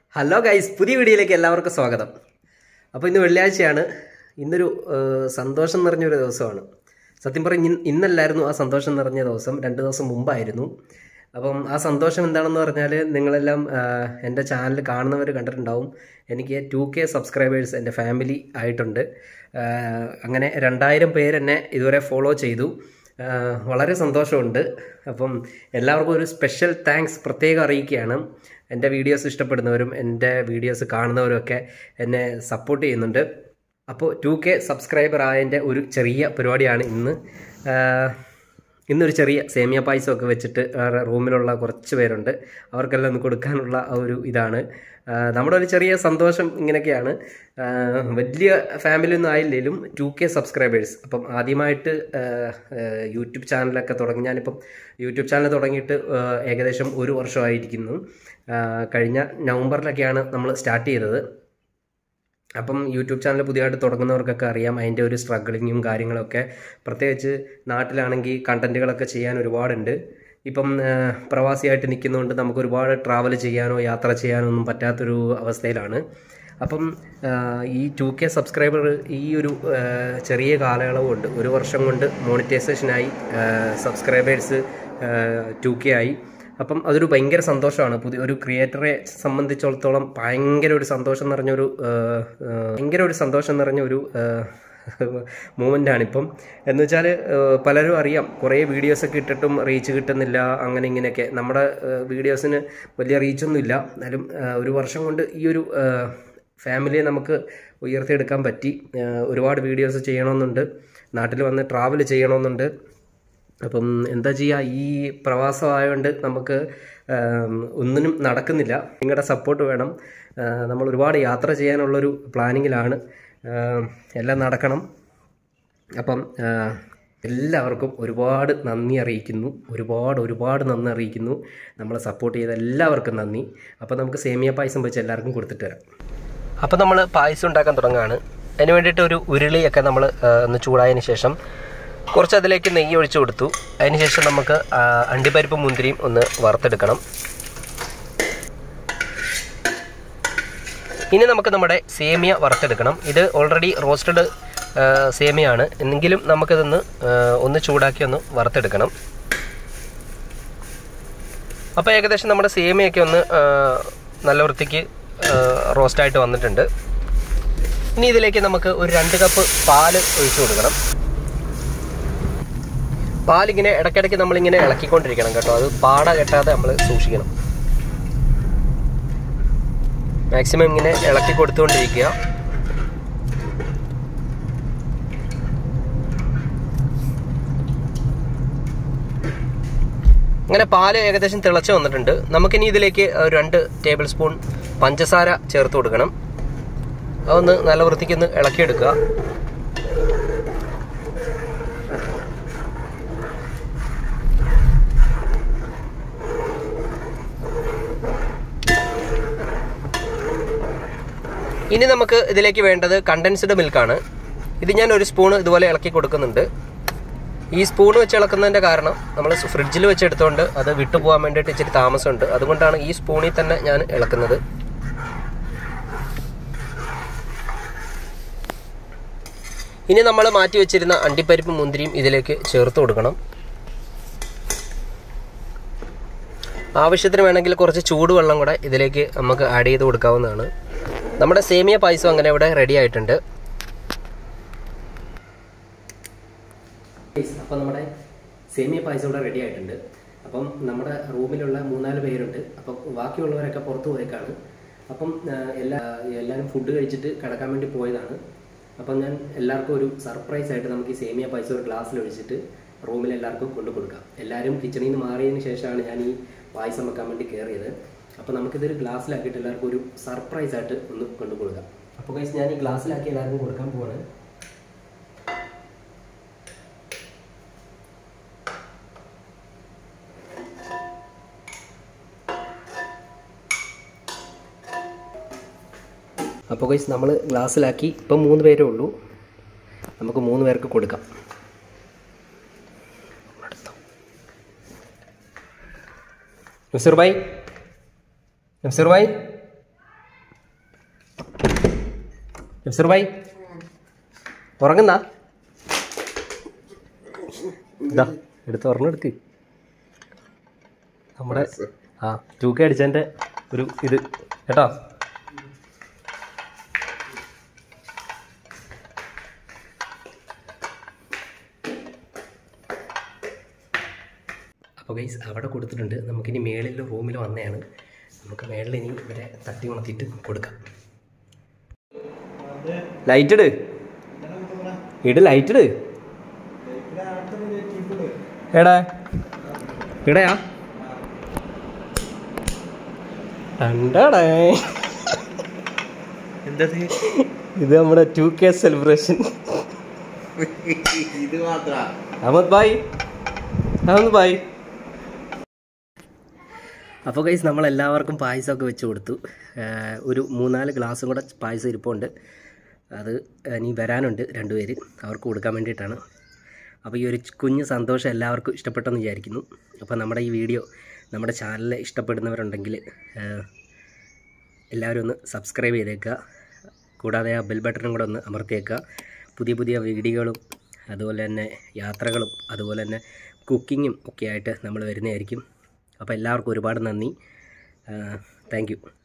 hello guys പുതിയ വീഡിയോയിലേക്ക് എല്ലാവർക്കും സ്വാഗതം അപ്പോൾ ഇന്ന് വെള്ളിയാഴ്ചയാണ് ഇന്നൊരു ഏഹ്, സന്തോഷം നിറഞ്ഞൊരു ദിവസമാണ് സത്യം പറഞ്ഞ ഇന്ന് ഇന്നല്ലായിരുന്നു ആ സന്തോഷം നിറഞ്ഞ ദിവസം രണ്ട് ദിവസം മുമ്പായിരുന്നു അപ്പം ആ സന്തോഷം എന്താണെന്ന് പറഞ്ഞാൽ നിങ്ങളെല്ലാം ആഹ്, എൻ്റെ ചാനൽ കാണുന്നവർ കണ്ടിട്ടുണ്ടാവും എനിക്ക് ടു കെ സബ്സ്ക്രൈബേഴ്സ് എൻ്റെ ഫാമിലി ആയിട്ടുണ്ട് ആഹ്, അങ്ങനെ രണ്ടായിരം പേരെന്നെ ഇതുവരെ ഫോളോ ചെയ്തു ആഹ്, വളരെ സന്തോഷമുണ്ട് അപ്പം എല്ലാവർക്കും ഒരു സ്പെഷ്യൽ താങ്ക്സ് പ്രത്യേകം അറിയിക്കുകയാണ് എൻ്റെ വീഡിയോസ് ഇഷ്ടപ്പെടുന്നവരും എൻ്റെ വീഡിയോസ് കാണുന്നവരും ഒക്കെ എന്നെ സപ്പോർട്ട് ചെയ്യുന്നുണ്ട് അപ്പോൾ ടു കെ സബ്സ്ക്രൈബർ ആയതിൻ്റെ ഒരു ചെറിയ പരിപാടിയാണ് ഇന്ന് ആഹ്, ഇന്നൊരു ചെറിയ സേമിയ പായസമൊക്കെ വെച്ചിട്ട് വേറെ റൂമിലുള്ള കുറച്ച് പേരുണ്ട് അവർക്കെല്ലാം ഒന്ന് കൊടുക്കാനുള്ള ആ ഒരു ഇതാണ് ആഹ്, നമ്മുടെ ഒരു ചെറിയ സന്തോഷം ഇങ്ങനെയൊക്കെയാണ് ആഹ്, വലിയ ഫാമിലി ഒന്നും ആയില്ലെങ്കിലും ടു കെ സബ്സ്ക്രൈബേഴ്സ് അപ്പം ആദ്യമായിട്ട് ആഹ്, ആഹ്, യൂട്യൂബ് ചാനലൊക്കെ തുടങ്ങി ഞാനിപ്പം യൂട്യൂബ് ചാനൽ തുടങ്ങിയിട്ട് ആഹ്, ഏകദേശം ഒരു വർഷമായിരിക്കുന്നു ആഹ്, കഴിഞ്ഞ നവംബറിലൊക്കെയാണ് നമ്മൾ സ്റ്റാർട്ട് ചെയ്തത് അപ്പം യൂട്യൂബ് ചാനൽ പുതിയതായിട്ട് തുടങ്ങുന്നവർക്കൊക്കെ അറിയാം അതിൻ്റെ ഒരു സ്ട്രഗിളിങ്ങും കാര്യങ്ങളൊക്കെ പ്രത്യേകിച്ച് നാട്ടിലാണെങ്കിൽ കണ്ടൻറ്റുകളൊക്കെ ചെയ്യാൻ ഒരുപാടുണ്ട് ഇപ്പം ആ, പ്രവാസിയായിട്ട് നിൽക്കുന്നതുകൊണ്ട് നമുക്ക് ഒരുപാട് ട്രാവൽ ചെയ്യാനോ യാത്ര ചെയ്യാനോ ഒന്നും പറ്റാത്തൊരു അവസ്ഥയിലാണ് അപ്പം ആ, ഈ ടു കെ സബ്സ്ക്രൈബർ ഈ ഒരു ആ, ചെറിയ കാലയളവ് കൊണ്ട് ഒരു വർഷം കൊണ്ട് മോണിറ്റൈസേഷനായി സബ്സ്ക്രൈബേഴ്സ് ടു കെ ആയി അപ്പം അതൊരു ഭയങ്കര സന്തോഷമാണ് പുതിയ ഒരു ക്രിയേറ്ററെ സംബന്ധിച്ചിടത്തോളം ഭയങ്കര ഒരു സന്തോഷം നിറഞ്ഞൊരു ആ, ആ, ഭയങ്കര ഒരു സന്തോഷം നിറഞ്ഞ ഒരു മൂമെൻ്റ് ആണിപ്പം എന്ന് വെച്ചാൽ പലരും അറിയാം കുറേ വീഡിയോസൊക്കെ ഇട്ടിട്ടും റീച്ച് കിട്ടുന്നില്ല അങ്ങനെ ഇങ്ങനെയൊക്കെ നമ്മുടെ വീഡിയോസിന് വലിയ റീച്ചൊന്നുമില്ല എന്നാലും ആ, ഒരു വർഷം കൊണ്ട് ഈ ഒരു ആ, ഫാമിലിയെ നമുക്ക് ഉയർത്തിയെടുക്കാൻ പറ്റി ആ, ഒരുപാട് വീഡിയോസ് ചെയ്യണമെന്നുണ്ട് നാട്ടിൽ വന്ന് ട്രാവൽ ചെയ്യണമെന്നുണ്ട് അപ്പം എന്താ ചെയ്യുക ഈ പ്രവാസമായതുകൊണ്ട് നമുക്ക് ആം, ഒന്നിനും നടക്കുന്നില്ല നിങ്ങളുടെ സപ്പോർട്ട് വേണം ആ, നമ്മൾ ഒരുപാട് യാത്ര ചെയ്യാനുള്ളൊരു പ്ലാനിങ്ങിലാണ് ആം, എല്ലാം നടക്കണം അപ്പം ആ, എല്ലാവർക്കും ഒരുപാട് നന്ദി അറിയിക്കുന്നു ഒരുപാട് ഒരുപാട് നന്ദി അറിയിക്കുന്നു നമ്മളെ സപ്പോർട്ട് ചെയ്ത എല്ലാവർക്കും നന്ദി അപ്പോൾ നമുക്ക് സേമിയ പായസം വെച്ച് എല്ലാവർക്കും കൊടുത്തിട്ട് വരാം അപ്പോൾ നമ്മൾ പായസം ഉണ്ടാക്കാൻ തുടങ്ങുകയാണ് അതിന് വേണ്ടിയിട്ട് ഒരു ഉരുളിയൊക്കെ നമ്മൾ ഒന്ന് ചൂടായതിന് ശേഷം കുറച്ച് അതിലേക്ക് നെയ്യ് ഒഴിച്ചു കൊടുത്തു അതിനുശേഷം നമുക്ക് ആ, അണ്ടിപ്പരിപ്പ് മുന്തിരിയും ഒന്ന് വറുത്തെടുക്കണം ഇനി നമുക്ക് നമ്മുടെ സേമിയ വറുത്തെടുക്കണം ഇത് ഓൾറെഡി റോസ്റ്റഡ് സേമിയാണ് എന്നെങ്കിലും നമുക്കിതൊന്ന് ആ, ഒന്ന് ചൂടാക്കി ഒന്ന് വറുത്തെടുക്കണം അപ്പോൾ ഏകദേശം നമ്മുടെ സേമിയൊക്കെ ഒന്ന് ആ, നല്ല വൃത്തിക്ക് റോസ്റ്റായിട്ട് വന്നിട്ടുണ്ട് ഇനി ഇതിലേക്ക് നമുക്ക് ഒരു രണ്ട് കപ്പ് പാല് ഒഴിച്ചു കൊടുക്കണം പാലിങ്ങനെ ഇടയ്ക്കിടയ്ക്ക് നമ്മളിങ്ങനെ ഇളക്കിക്കൊണ്ടിരിക്കണം കേട്ടോ അത് പാട കെട്ടാതെ നമ്മൾ സൂക്ഷിക്കണം മാക്സിമം ഇങ്ങനെ ഇളക്കി കൊടുത്തുകൊണ്ടിരിക്കുക അങ്ങനെ പാല് ഏകദേശം തിളച്ച് വന്നിട്ടുണ്ട് നമുക്കിനി ഇതിലേക്ക് ഒരു രണ്ട് ടേബിൾ സ്പൂൺ പഞ്ചസാര ചേർത്ത് കൊടുക്കണം അതൊന്ന് നല്ല വൃത്തിക്കൊന്ന് ഇളക്കിയെടുക്കുക ഇനി നമുക്ക് ഇതിലേക്ക് വേണ്ടത് കണ്ടൻസ്ഡ് മിൽക്കാണ് ഇത് ഞാൻ ഒരു സ്പൂൺ ഇതുപോലെ ഇളക്കി കൊടുക്കുന്നുണ്ട് ഈ സ്പൂൺ വെച്ച് ഇളക്കുന്നതിൻ്റെ കാരണം നമ്മൾ ഫ്രിഡ്ജിൽ വെച്ച് എടുത്തുകൊണ്ട് അത് വിട്ടുപോകാൻ വേണ്ടിയിട്ട് ഇച്ചിരി താമസമുണ്ട് അതുകൊണ്ടാണ് ഈ സ്പൂണിൽ തന്നെ ഞാൻ ഇളക്കുന്നത് ഇനി നമ്മൾ മാറ്റി വെച്ചിരുന്ന അണ്ടിപ്പരിപ്പ് മുന്തിരിയും ഇതിലേക്ക് ചേർത്ത് കൊടുക്കണം ആവശ്യത്തിന് വേണമെങ്കിൽ കുറച്ച് ചൂടുവെള്ളം കൂടെ ഇതിലേക്ക് നമുക്ക് ആഡ് ചെയ്ത് കൊടുക്കാവുന്നതാണ് നമ്മുടെ സേമിയ പായസം അങ്ങനെ ഇവിടെ റെഡി ആയിട്ടുണ്ട് അപ്പം നമ്മുടെ സേമിയ പായസം ഇവിടെ റെഡി ആയിട്ടുണ്ട് അപ്പം നമ്മുടെ റൂമിലുള്ള മൂന്നാല് പേരുണ്ട് അപ്പം ബാക്കിയുള്ളവരൊക്കെ പുറത്ത് പോയേക്കാണ് അപ്പം ആ, എല്ലാ എല്ലാവരും ഫുഡ് കഴിച്ചിട്ട് കിടക്കാൻ വേണ്ടി പോയതാണ് അപ്പം ഞാൻ എല്ലാവർക്കും ഒരു സർപ്രൈസ് ആയിട്ട് നമുക്ക് ഈ സേമിയ പായസം ഒരു ഗ്ലാസ്സിൽ ഒഴിച്ചിട്ട് റൂമിൽ എല്ലാവർക്കും കൊണ്ടു കൊടുക്കാം എല്ലാവരും കിച്ചണിൽ നിന്ന് മാറിയതിന് ശേഷമാണ് ഞാൻ ഈ പായസം വെക്കാൻ വേണ്ടി കയറിയത് അപ്പോൾ നമുക്കിതൊരു ഗ്ലാസ്സിലാക്കിയിട്ട് എല്ലാവർക്കും ഒരു സർപ്രൈസ് ആയിട്ട് ഒന്ന് കൊണ്ടു കൊടുക്കാം അപ്പോൾ കഴിച്ച് ഞാൻ ഈ ഗ്ലാസ്സിലാക്കി എല്ലാവർക്കും കൊടുക്കാൻ പോവാണ് അപ്പോൾ ഗൈസ് നമ്മൾ ഗ്ലാസ്സിലാക്കി ഇപ്പം മൂന്ന് പേരേ ഉള്ളൂ നമുക്ക് മൂന്ന് പേർക്ക് കൊടുക്കാം നസീർ ഭായ് നസീർ ഭായ് നഫ്സർ ഭായി ഉറങ്ങുന്ന ഇതാ എടുത്ത് ഉറങ്ങെടുക്ക് നമ്മുടെ ആ ടൂ കെ അടിച്ചതിൻ്റെ ഒരു ഇത് കേട്ടോ അപ്പോൾ ഗൈസ് അവിടെ കൊടുത്തിട്ടുണ്ട് നമുക്കിനി മേളിൽ റൂമിൽ വന്നതാണ് നമുക്ക് മേളിൽ ഇനി ഇവരെ തട്ടി ഉണർത്തിയിട്ട് കൊടുക്കാം ലൈറ്റ് ഇട് ഇട് ലൈറ്റ് ഇട് എടാ ഇടയാ കണ്ടടേ എന്തത് ഇത് നമ്മുടെ ടു കെ സെലിബ്രേഷൻ ഇത് മാത്ര അഹമ്മദ് ഭായ് അഹമ്മദ് ഭായ് അപ്പോൾ കൈസ് നമ്മളെല്ലാവർക്കും പായസമൊക്കെ വെച്ച് കൊടുത്തു ആഹ് ഒരു മൂന്നാല് ഗ്ലാസും കൂടെ പായസം ഇരിപ്പുണ്ട് അത് ഇനി വരാനുണ്ട് രണ്ടുപേര് അവർക്ക് കൊടുക്കാൻ വേണ്ടിയിട്ടാണ് അപ്പോൾ ഈ ഒരു കുഞ്ഞ് സന്തോഷം എല്ലാവർക്കും ഇഷ്ടപ്പെട്ടെന്ന് വിചാരിക്കുന്നു അപ്പോൾ നമ്മുടെ ഈ വീഡിയോ നമ്മുടെ ചാനൽ ഇഷ്ടപ്പെടുന്നവരുണ്ടെങ്കിൽ ആഹ് എല്ലാവരും ഒന്ന് സബ്സ്ക്രൈബ് ചെയ്തേക്കുക കൂടാതെ ആ ബെൽ ബട്ടണും കൂടെ ഒന്ന് അമർത്തിയേക്കുക പുതിയ പുതിയ വീഡിയോകളും അതുപോലെ തന്നെ യാത്രകളും അതുപോലെ തന്നെ കുക്കിങ്ങും ഒക്കെ ആയിട്ട് നമ്മൾ വരുന്നതായിരിക്കും അപ്പോൾ എല്ലാവർക്കും ഒരുപാട് നന്ദി താങ്ക് യു